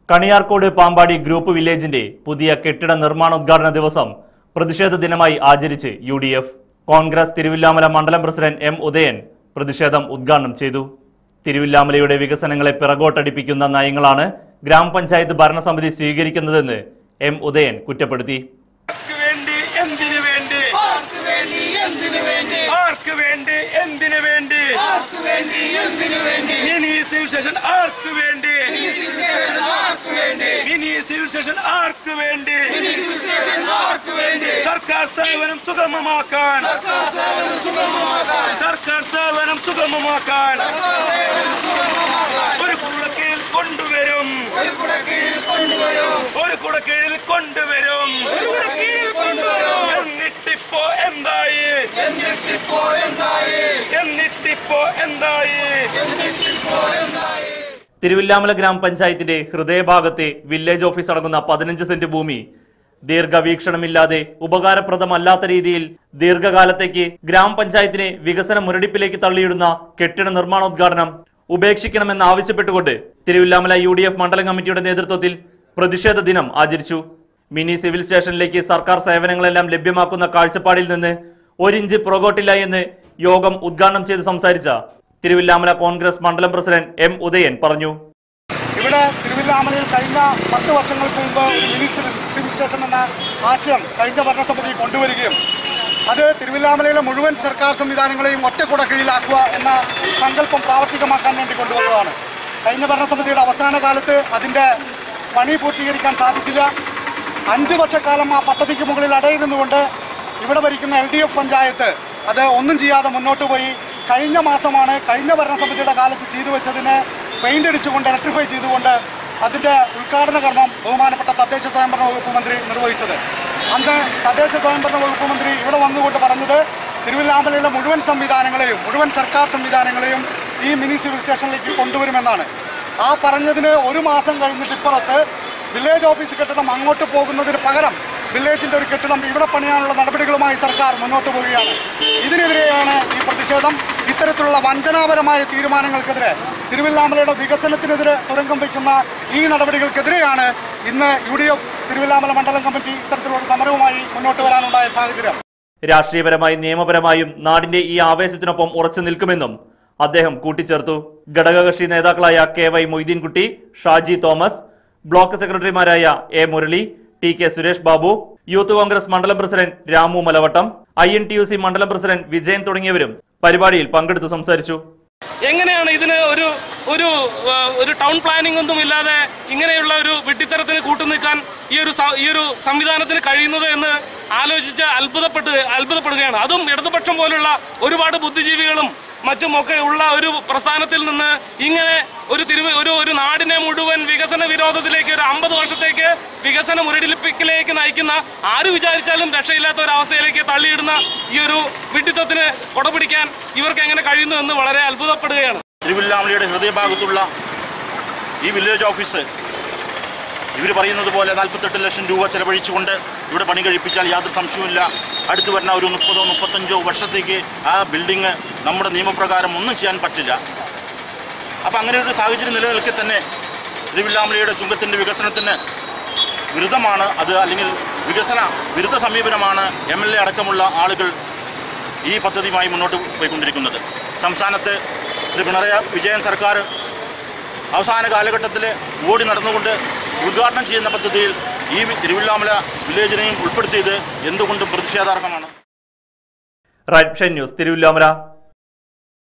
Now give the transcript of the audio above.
കണിയാർക്കോട് Pampady group വില്ലേജിന്റെ പുതിയ കെട്ടിട നിർമ്മാണോദ്ഘാടന ദിവസം പ്രതിഷേധ ദിനമായി ആചരിച്ച് U D F Congress Thiruvilwamala മണ്ഡലം പ്രസിഡന്റ് എം ഉദയൻ പ്രതിഷേധം ഉദ്ഘാടനം ചെയ്തു തിരുവില്ലാമലയുടെ വികസനങ്ങളെ പിറകോട്ടടിപ്പിക്കുന്ന നയങ്ങളാണ് ഗ്രാമപഞ്ചായത്ത് ഭരണസമിതി സ്വീകരിക്കുന്നതെന്ന് എം ഉദയൻ കുറ്റപ്പെടുത്തി ആർക്ക് വേണ്ടി എന്തിനു വേണ്ടി ആർക്ക് വേണ്ടി എന്തിനു വേണ്ടി ആർക്ക് വേണ്ടി എന്തിനു വേണ്ടി ആർക്ക് വേണ്ടി എന്തിനു വേണ്ടി മിനി സിവിൽ സ്റ്റേഷൻ ആർക്ക് വേണ്ടി ഈ സിവിൽ സ്റ്റേഷൻ ആർക്ക് വേണ്ടി മിനി സിവിൽ സ്റ്റേഷൻ ആർക്ക് വേണ്ടി ഈ സിവിൽ സ്റ്റേഷൻ ആർക്ക് വേണ്ടി സർക്കാർ സേവനം സുഗമമാക്കാൻ സർക്കാർ സേവനം സുഗമമാക്കാൻ സർക്കാർ സേവനം സുഗമമാക്കാൻ സർക്കാർ സേവനം സുഗമമാക്കാൻ ഒരു കുടക്കീഴിൽ കൊണ്ടുവരും ഒരു കുട കീഴിൽ കൊണ്ടുവരും ഒരു കുടക്കീഴിൽ കൊണ്ടുവരും ഒരു കുട കീഴിൽ കൊണ്ടുവരും എന്നിട്ടിപ്പോ എന്തായി എന്നിട്ടിപ്പോ എന്തായി എന്നിട്ടിപ്പോ എന്തായി എന്നിട്ടിപ്പോ എന്തായി തിരുവില്ലാമല ഗ്രാമപഞ്ചായത്തിന്റെ ഹൃദയഭാഗത്തെ വില്ലേജ് ഓഫീസ് അടങ്ങുന്ന പതിനഞ്ച് സെന്റ് ഭൂമി ദീർഘവീക്ഷണമില്ലാതെ ഉപകാരപ്രദമല്ലാത്ത രീതിയിൽ ദീർഘകാലത്തേക്ക് ഗ്രാമപഞ്ചായത്തിനെ വികസന മുരടിപ്പിലേക്ക് തള്ളിയിടുന്ന കെട്ടിട നിർമ്മാണോദ്ഘാടനം ഉപേക്ഷിക്കണമെന്നാവശ്യപ്പെട്ടുകൊണ്ട് തിരുവില്ലാമല യു ഡി എഫ് മണ്ഡലം കമ്മിറ്റിയുടെ നേതൃത്വത്തിൽ പ്രതിഷേധ ദിനം ആചരിച്ചു മിനി സിവിൽ സ്റ്റേഷനിലേക്ക് സർക്കാർ സേവനങ്ങളെല്ലാം ലഭ്യമാക്കുന്ന കാഴ്ചപ്പാടിൽ നിന്ന് ഒരിഞ്ച് പുറകോട്ടില്ല എന്ന് യോഗം ഉദ്ഘാടനം ചെയ്ത് സംസാരിച്ച തിരുവില്ലാമല കോൺഗ്രസ് മണ്ഡലം പ്രസിഡന്റ് എം ഉദയൻ പറഞ്ഞു ഇവിടെ തിരുവില്ലാമലയിൽ കഴിഞ്ഞ പത്ത് വർഷങ്ങൾക്ക് മുമ്പ് ഒരു മിനി സിവിൽ സിവിൽ സ്റ്റേഷൻ എന്ന ആശയം കഴിഞ്ഞ ഭരണസമിതി കൊണ്ടുവരികയും അത് തിരുവില്ലാമലയിലെ മുഴുവൻ സർക്കാർ സംവിധാനങ്ങളെയും ഒറ്റക്കുട കീഴിലാക്കുക എന്ന സങ്കല്പം പ്രാവർത്തികമാക്കാൻ വേണ്ടി കൊണ്ടുവന്നതാണ് കഴിഞ്ഞ ഭരണസമിതിയുടെ അവസാന കാലത്ത് അതിൻ്റെ പണി പൂർത്തീകരിക്കാൻ സാധിച്ചില്ല അഞ്ച് വർഷക്കാലം ആ പദ്ധതിക്ക് മുകളിൽ അടയിരുന്നുകൊണ്ട് ഇവിടെ ഭരിക്കുന്ന എൽ ഡി എഫ് പഞ്ചായത്ത് അത് ഒന്നും ചെയ്യാതെ മുന്നോട്ട് പോയി കഴിഞ്ഞ മാസമാണ് കഴിഞ്ഞ ഭരണസമിതിയുടെ കാലത്ത് ചെയ്തു വെച്ചതിന് പെയിന്റ് അടിച്ചുകൊണ്ട് ഇലക്ട്രിഫൈ ചെയ്തുകൊണ്ട് അതിൻ്റെ ഉദ്ഘാടന കർമ്മം ബഹുമാനപ്പെട്ട തദ്ദേശ സ്വയംഭരണ വകുപ്പ് മന്ത്രി നിർവഹിച്ചത് അന്ന് തദ്ദേശ സ്വയംഭരണ വകുപ്പ് മന്ത്രി ഇവിടെ വന്നുകൊണ്ട് പറഞ്ഞത് തിരുവില്ലാമലയിലെ മുഴുവൻ സംവിധാനങ്ങളെയും മുഴുവൻ സർക്കാർ സംവിധാനങ്ങളെയും ഈ മിനി സിവിൽ സ്റ്റേഷനിലേക്ക് കൊണ്ടുവരുമെന്നാണ് ആ പറഞ്ഞതിന് ഒരു മാസം കഴിഞ്ഞിട്ട് ഇപ്പുറത്ത് വില്ലേജ് ഓഫീസ് കെട്ടിടം അങ്ങോട്ട് പോകുന്നതിന് പകരം വില്ലേജിന്റെ ഒരു കെട്ടിടം ഇവിടെ പണിയാനുള്ള നടപടികളുമായി സർക്കാർ മുന്നോട്ട് പോവുകയാണ് ഇതിനെതിരെയാണ് ഈ പ്രതിഷേധം ഇത്തരത്തിലുള്ള വഞ്ചനാപരമായ തീരുമാനങ്ങൾക്കെതിരെ തിരുവില്ലാമലയുടെ വികസനത്തിനെതിരെ തുരങ്കം വയ്ക്കുന്ന ഈ നടപടികൾക്കെതിരെയാണ് ഇന്ന് യു ഡി എഫ് തിരുവില്ലാമല മണ്ഡലം കമ്മിറ്റി ഇത്തരത്തിലുള്ള ഒരു സമരവുമായി മുന്നോട്ട് വരാനുണ്ടായ സാഹചര്യം രാഷ്ട്രീയപരമായും നിയമപരമായും നാടിന്റെ ഈ ആവേശത്തിനൊപ്പം ഉറച്ചു നിൽക്കുമെന്നും അദ്ദേഹം കൂട്ടിച്ചേർത്തു ഘടകകക്ഷി നേതാക്കളായ K Y Moideenkutty Shaji Thomas block സെക്രട്ടറിമാരായ A Murali T K Suresh Babu youth Congress മണ്ഡലം president Ramu Malavattam I N T U C മണ്ഡലം പ്രസിഡന്റ് വിജയൻ തുടങ്ങിയവരും പരിപാടിയിൽ പങ്കെടുത്തു സംസാരിച്ചു എങ്ങനെയാണ് ഇതിന് ഒരു ഒരു ആ, ഒരു ടൗൺ പ്ലാനിംഗ് ഒന്നും ഇല്ലാതെ ഇങ്ങനെയുള്ള ഒരു വെട്ടിത്തരത്തിന് കൂട്ടുനിൽക്കാൻ ഈ ഒരു സ- ഈ ഒരു സംവിധാനത്തിന് കഴിയുന്നത് എന്ന് ആലോചിച്ച് അത്ഭുതപ്പെട്ട് അത്ഭുതപ്പെടുകയാണ് അതും ഇടതുപക്ഷം പോലുള്ള ഒരുപാട് ബുദ്ധിജീവികളും മറ്റുമൊക്കെ ഉള്ള ഒരു പ്രസ്ഥാനത്തിൽ നിന്ന് ഇങ്ങനെ ഒരു തിരുവ് ഒരു ഒരു നാടിനെ മുഴുവൻ വികസന വിരോധത്തിലേക്ക് ഒരു അമ്പത് വർഷത്തേക്ക് വികസന മുരടിപ്പിക്കലേക്ക് നയിക്കുന്ന ആര് വിചാരിച്ചാലും രക്ഷയില്ലാത്ത ഒരു അവസ്ഥയിലേക്ക് തള്ളിയിടുന്ന ഈ ഒരു വിഡിത്തത്തിന് കൊടപിടിക്കാൻ ഇവർക്ക് എങ്ങനെ കഴിയുന്നു എന്ന് വളരെ അത്ഭുതപ്പെടുകയാണ് തിരുവില്ലാമലയുടെ ഹൃദയഭാഗത്തുള്ള ഈ വില്ലേജ് ഓഫീസ് ഇവർ പറയുന്നത് പോലെ നാൽപ്പത്തെട്ട് ലക്ഷം രൂപ ചെലവഴിച്ചുകൊണ്ട് ഇവിടെ പണി കഴിപ്പിച്ചാൽ യാതൊരു സംശയവുമില്ല അടുത്ത് വരുന്ന ഒരു മുപ്പതോ മുപ്പത്തഞ്ചോ വർഷത്തേക്ക് ആ ബിൽഡിങ് നമ്മുടെ നിയമപ്രകാരം ഒന്നും ചെയ്യാൻ പറ്റില്ല അപ്പം അങ്ങനെ ഒരു സാഹചര്യം നിലനിൽക്കെ തന്നെ തിരുവില്ലാമലയുടെ ചുങ്കത്തിൻ്റെ വികസനത്തിന് വിരുദ്ധമാണ് അത് അല്ലെങ്കിൽ വികസന വിരുദ്ധ സമീപനമാണ് എം എൽ എ അടക്കമുള്ള ആളുകൾ ഈ പദ്ധതിയുമായി മുന്നോട്ട് പോയിക്കൊണ്ടിരിക്കുന്നത് സംസ്ഥാനത്ത് ശ്രീ പിണറായി വിജയൻ സർക്കാർ അവസാന കാലഘട്ടത്തിൽ ഓടി നടന്നുകൊണ്ട് ഉദ്ഘാടനം ചെയ്യുന്ന പദ്ധതിയിൽ ഈ തിരുവില്ലാമല വില്ലേജിനെയും ഉൾപ്പെടുത്തിയത് എന്തുകൊണ്ടും പ്രതിഷേധാർഹമാണ് റൈറ്റ് ന്യൂസ് തിരുവില്ലാമല